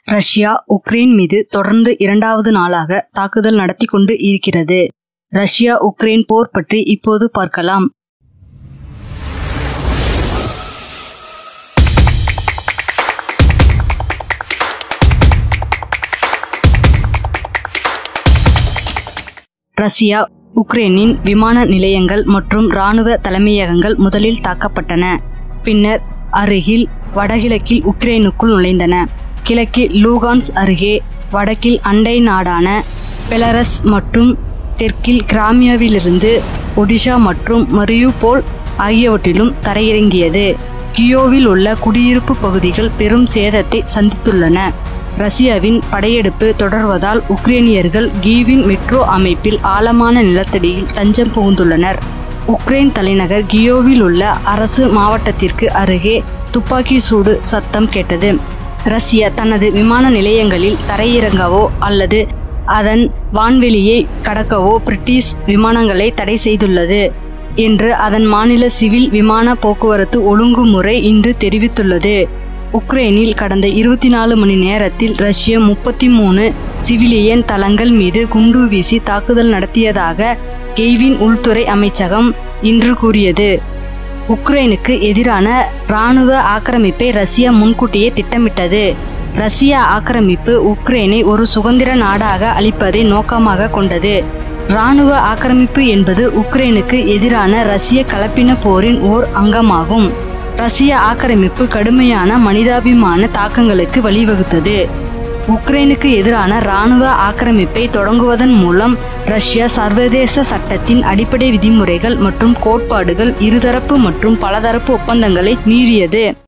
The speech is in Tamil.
ரஷ்யா உக்ரைன் மீது தொடர்ந்து இரண்டாவது நாளாக தாக்குதல் நடத்தி கொண்டு இருக்கிறது ரஷ்யா உக்ரைன் போர் பற்றி இப்போது பார்க்கலாம் ரஷ்யா உக்ரைனின் விமான நிலையங்கள் மற்றும் இராணுவ தலைமையகங்கள் முதலில் தாக்கப்பட்டன பின்னர் அருகில் வடகிழக்கில் உக்ரைனுக்குள் நுழைந்தன கிழக்கில் லூகான்ஸ் அருகே வடக்கில் அண்டை நாடான பெலரஸ் மற்றும் தெற்கில் கிராமியாவிலிருந்து ஒடிஷா மற்றும் மரியுபோல் ஆகியவற்றிலும் தரையிறங்கியது கியோவில் உள்ள குடியிருப்பு பகுதிகள் பெரும் சேதத்தை சந்தித்துள்ளன ரஷ்யாவின் படையெடுப்பு தொடர்வதால் உக்ரைனியர்கள் கீவின் மெட்ரோ அமைப்பில் ஆழமான நிலத்தடியில் தஞ்சம் புகுந்துள்ளனர் உக்ரைன் தலைநகர் கியோவில் உள்ள அரசு மாவட்டத்திற்கு அருகே துப்பாக்கி சூடு சத்தம் கேட்டது ரஷ்யா தனது விமான நிலையங்களில் தரையிறங்கவோ அல்லது அதன் வான்வெளியை கடக்கவோ பிரிட்டிஷ் விமானங்களை தடை செய்துள்ளது என்று அதன் மாநில சிவில் விமான போக்குவரத்து ஒழுங்குமுறை இன்று தெரிவித்துள்ளது உக்ரைனில் கடந்த இருபத்தி நாலு மணி நேரத்தில் ரஷ்யா முப்பத்தி மூணு சிவிலியன் தளங்கள் மீது குண்டு வீசி தாக்குதல் நடத்தியதாக கெய்வின் உள்துறை அமைச்சகம் இன்று கூறியது உக்ரைனுக்கு எதிரான இராணுவ ஆக்கிரமிப்பை ரஷ்யா முன்கூட்டியே திட்டமிட்டது ரஷ்யா ஆக்கிரமிப்பு உக்ரைனை ஒரு சுதந்திர நாடாக அளிப்பதை நோக்கமாக கொண்டது இராணுவ ஆக்கிரமிப்பு என்பது உக்ரைனுக்கு எதிரான ரஷ்ய கலப்பின போரின் ஓர் அங்கமாகும் ரஷ்ய ஆக்கிரமிப்பு கடுமையான மனிதாபிமான தாக்கங்களுக்கு வழிவகுத்தது உக்ரைனுக்கு எதிரான இராணுவ ஆக்கிரமிப்பை தொடங்குவதன் மூலம் ரஷ்யா சர்வதேச சட்டத்தின் அடிப்படை விதிமுறைகள் மற்றும் கோட்பாடுகள் இருதரப்பு மற்றும் பலதரப்பு ஒப்பந்தங்களை மீறியது